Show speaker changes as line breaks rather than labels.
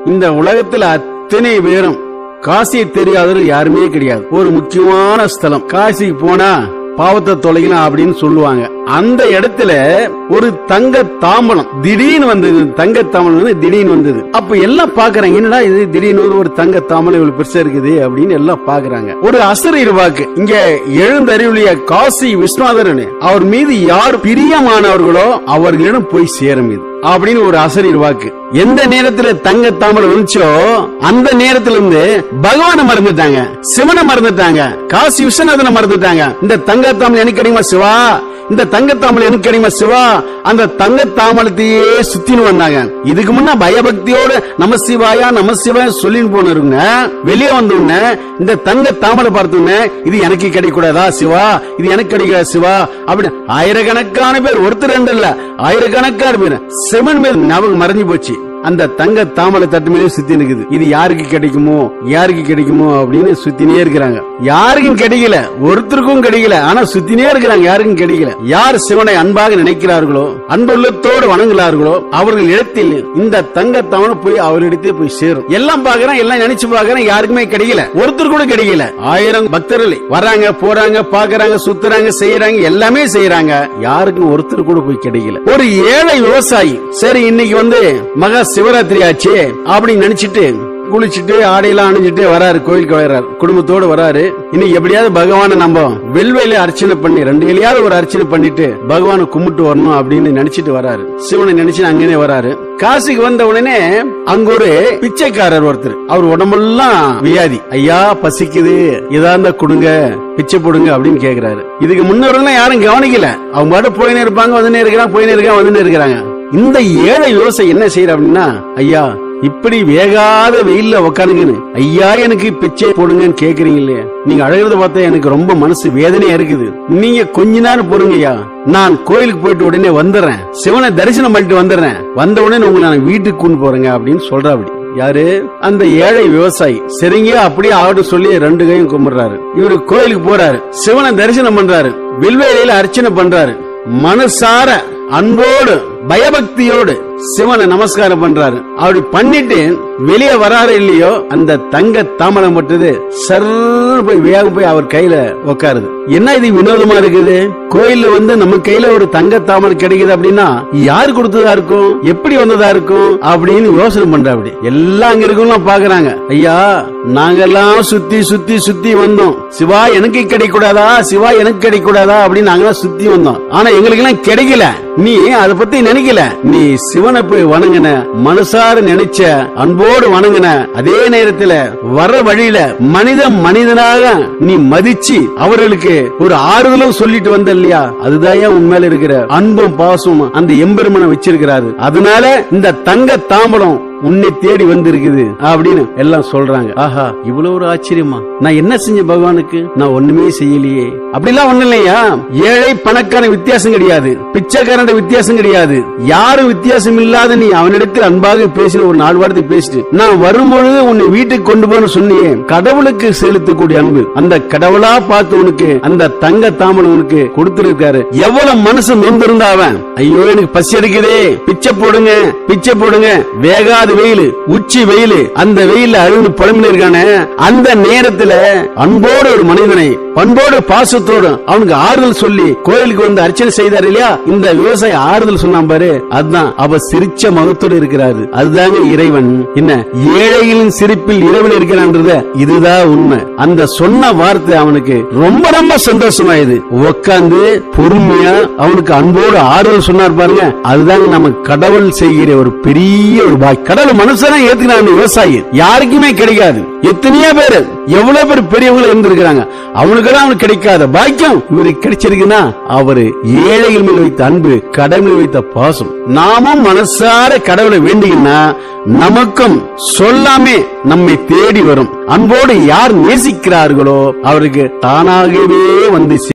இந்த உலகத்துல அத்தனை பேரும் காசியை தெரியாதவர் யாருமே கிடையாது ஒரு முக்கியமான ஸ்தலம் காசிக்கு போனா பாவத்தை தொலைக்கலாம் அப்படின்னு சொல்லுவாங்க அந்த இடத்துல ஒரு தங்க தாம்பலம் திடீர்னு வந்தது தங்க தாம்பலம் வந்து திடீர்னு வந்தது அப்ப எல்லாம் பாக்குறாங்க என்னடா இது திடீர்னு வந்து ஒரு தங்க தாம்பலம் இவ்வளவு பெருசா இருக்குது அப்படின்னு எல்லாம் பாக்குறாங்க ஒரு அசர் இருவாக்கு இங்க எழுந்தறிவுடைய காசி விஸ்வநாதரன் அவர் மீது யார் பிரியமானவர்களோ அவர்களிடம் போய் சேரும் இது அப்படின்னு ஒரு அசரீர் வாக்கு எந்த நேரத்துல தங்க தாமரை வந்துச்சோ அந்த நேரத்துல இருந்து பகவானை மறந்துட்டாங்க சிவனை மறந்துட்டாங்க காசி விஸ்வநாதனை மறந்துட்டாங்க இந்த தங்க தாமரை எனக்கு கிடைக்குமா சிவா இந்த தங்க தாமரை எனக்கு கிடைக்குமா சிவா அந்த தங்க தாமரத்தையே சுத்தின்னு வந்தாங்க இதுக்கு முன்ன பயபக்தியோட நம சிவாயா நம சிவாயா சொல்லின்னு போனவங்க வெளியே வந்தோடனே இந்த தங்க தாமரை பார்த்தோன்னே இது எனக்கு கிடைக்கூடாதா சிவா இது எனக்கு கிடைக்காது சிவா அப்படின்னு ஆயிரக்கணக்கான பேர் ஒருத்தர் ரெண்டு இல்ல ஆயிரக்கணக்கான பேர் செவன் பேர் ஞாபகம் மறைஞ்சு போச்சு அந்த தங்க தாமரை தட்டு மேலே சுத்தி இருக்குது இது யாருக்கு கிடைக்குமோ யாருக்கு கிடைக்குமோ அப்படின்னு சுத்தினே இருக்கிறாங்க யாருக்கும் கிடைக்கல ஒருத்தருக்கும் கிடைக்கல ஆனா சுத்தினே இருக்கிறாங்க யாருக்கும் கிடைக்கல யார் சிவனை அன்பாக நினைக்கிறார்களோ அன்புள்ளத்தோடு வணங்குகிறார்களோ அவர்கள் இடத்தில் இந்த தங்க தாமரை போய் அவரிடத்தே போய் சேரும் எல்லாம் பாக்குறேன் எல்லாம் நினைச்சு பாக்குறேன் யாருக்குமே கிடைக்கல ஒருத்தர் கூட கிடைக்கல ஆயிரம் பக்தர்கள் வராங்க போறாங்க பாக்குறாங்க சுத்துறாங்க செய்யறாங்க எல்லாமே செய்யறாங்க யாருக்கும் ஒருத்தர் கூட போய் கிடைக்கல ஒரு ஏழை விவசாயி சரி இன்னைக்கு வந்து மகா சிவராத்திரி ஆச்சு அப்படின்னு நினைச்சிட்டு குளிச்சுட்டு ஆடையெல்லாம் அணிஞ்சிட்டு வராரு கோயிலுக்கு வர்றாரு குடும்பத்தோடு வராரு இன்னைக்கு எப்படியாவது பகவானை நம்ம வெல்வேல அர்ச்சனை பண்ணி ரெண்டு வேலையாவது ஒரு அர்ச்சனை பண்ணிட்டு பகவானை கும்பிட்டு வரணும் அப்படின்னு நினைச்சிட்டு வராரு சிவனை நினைச்சு அங்கேயே வராரு காசிக்கு வந்த உடனே அங்க ஒரு பிச்சைக்காரர் ஒருத்தர் அவர் உடம்பெல்லாம் வியாதி ஐயா பசிக்குது இதா இருந்தா கொடுங்க பிச்சை போடுங்க அப்படின்னு கேக்குறாரு இதுக்கு முன்னோர்கள் யாரும் கவனிக்கல அவங்க பாட்டு போயினே இருப்பாங்க வந்துனே இருக்கிறாங்க போயினே இருக்காங்க வந்துனே இருக்கிறாங்க இந்த ஏழை விவசாயி என்ன செய்யற அப்படின்னா ஐயா இப்படி வேகாத வெயில்ல உக்காந்துங்கன்னு ஐயா எனக்கு பிச்சை போடுங்கன்னு கேக்குறீங்க இல்லையா நீங்க அழகிறத பார்த்தா எனக்கு ரொம்ப மனசு வேதனையா இருக்குது நீங்க கொஞ்ச நேரம் பொறுங்க ஐயா நான் கோயிலுக்கு போயிட்டு உடனே வந்துடுறேன் சிவனை தரிசனம் பண்ணிட்டு வந்துடுறேன் வந்த உடனே உங்களை நான் வீட்டுக்கு கொண்டு போறேங்க அப்படின்னு சொல்றா அப்படி யாரு அந்த ஏழை விவசாயி சரிங்க அப்படியே ஆடு சொல்லி ரெண்டு கையும் கும்பிடுறாரு இவரு கோயிலுக்கு போறாரு சிவனை தரிசனம் பண்றாரு வில்வேலையில அர்ச்சனை பண்றாரு மனசார அன்போடு பயபக்தியோடு சிவனை நமஸ்காரம் பண்றாரு அப்படி பண்ணிட்டு வெளியே வராரு இல்லையோ அந்த தங்க தாமரம் பட்டது சர் போய் வேக போய் அவர் கையில உட்காருது என்ன இது வினோதமா இருக்குது கோயில்ல வந்து நம்ம கையில ஒரு தங்க தாமரை கிடைக்குது அப்படின்னா யாரு கொடுத்ததா இருக்கும் எப்படி வந்ததா இருக்கும் அப்படின்னு யோசனை பண்ற அப்படி எல்லாம் அங்க இருக்கவங்க பாக்குறாங்க ஐயா நாங்கெல்லாம் சுத்தி சுத்தி சுத்தி வந்தோம் சிவா எனக்கு கிடைக்கூடாதா சிவா எனக்கு கிடைக்கூடாதா அப்படின்னு நாங்கெல்லாம் சுத்தி வந்தோம் ஆனா எங்களுக்கு எல்லாம் கிடைக்கல நீ அத பத்தி நினைக்கல நீ சிவனை போய் வணங்கின மனசார நினைச்ச அன்போடு வணங்கின அதே நேரத்துல வர வழியில மனித மனிதனாக நீ மதிச்சு அவர்களுக்கு ஒரு ஆறுதலும் சொல்லிட்டு வந்த இல்லையா அதுதான் உண்மையில இருக்கிற அன்பும் பாசமும் அந்த எம்பெருமனை வச்சிருக்கிறாரு அதனால இந்த தங்க தாம்பலம் உன்னை தேடி வந்திருக்குது அப்படின்னு எல்லாம் சொல்றாங்க ஆஹா இவ்வளவு ஒரு ஆச்சரியமா நான் என்ன செஞ்ச பகவானுக்கு நான் ஒண்ணுமே செய்யலையே அப்படிலாம் ஒண்ணு இல்லையா ஏழை பணக்காரன் வித்தியாசம் கிடையாது பிச்சைக்காரன் வித்தியாசம் கிடையாது யாரும் வித்தியாசம் இல்லாத நீ அவனிடத்தில் அன்பாக பேசின ஒரு நாலு வாரத்தை பேசிட்டு நான் வரும்பொழுது உன்னை வீட்டுக்கு கொண்டு போன சொன்னியே கடவுளுக்கு செலுத்தக்கூடிய அன்பு அந்த கடவுளா பார்த்து உனக்கு அந்த தங்க தாமரை உனக்கு கொடுத்திருக்காரு எவ்வளவு மனசு நொந்திருந்தா அவன் ஐயோ எனக்கு பசி எடுக்குதே பிச்சை போடுங்க பிச்சை போடுங்க வேகாத வெயில் உச்சி வெயில் அந்த வெயில அழுது புலம்பின இருக்கானே அந்த நேரத்துல அன்போடு ஒரு மனிதனை பண்போடு பாசத்தோடு அவனுக்கு ஆறுதல் சொல்லி கோயிலுக்கு வந்து அர்ச்சனை செய்தார் இல்லையா இந்த விவசாயி ஆறுதல் சொன்னான் பாரு அதுதான் அவ சிரிச்ச முகத்தோடு இருக்கிறாரு அதுதாங்க இறைவன் என்ன ஏழைகளின் சிரிப்பில் இறைவன் இருக்கிறான்றத இதுதான் உண்மை அந்த சொன்ன வார்த்தை அவனுக்கு ரொம்ப ரொம்ப சந்தோஷமாயுது உட்கார்ந்து பொறுமையா அவனுக்கு அன்போடு ஆறுதல் சொன்னார் பாருங்க அதுதாங்க நம்ம கடவுள் செய்கிற ஒரு பெரிய ஒரு பாய் கடவுள் மனுஷனா ஏத்துக்கிறான் விவசாயி யாருக்குமே கிடைக்காது எத்தனையோ பேர் எவ்வளவு பேர் பெரியவங்க இருந்திருக்கிறாங்க அவனுக்கெல்லாம் அவனுக்கு கிடைக்காத பாக்கியம் இவருக்கு கிடைச்சிருக்குன்னா அவரு ஏழைகள் மேல் வைத்த அன்பு கடவுள் வைத்த பாசம் நாமும் மனசார கடவுளை வேண்டிங்கன்னா நமக்கும் சொல்லாமே நம்மை தேடி வரும் அன்போடு யார் நேசிக்கிறார்களோ அவருக்கு தானாகவே வந்து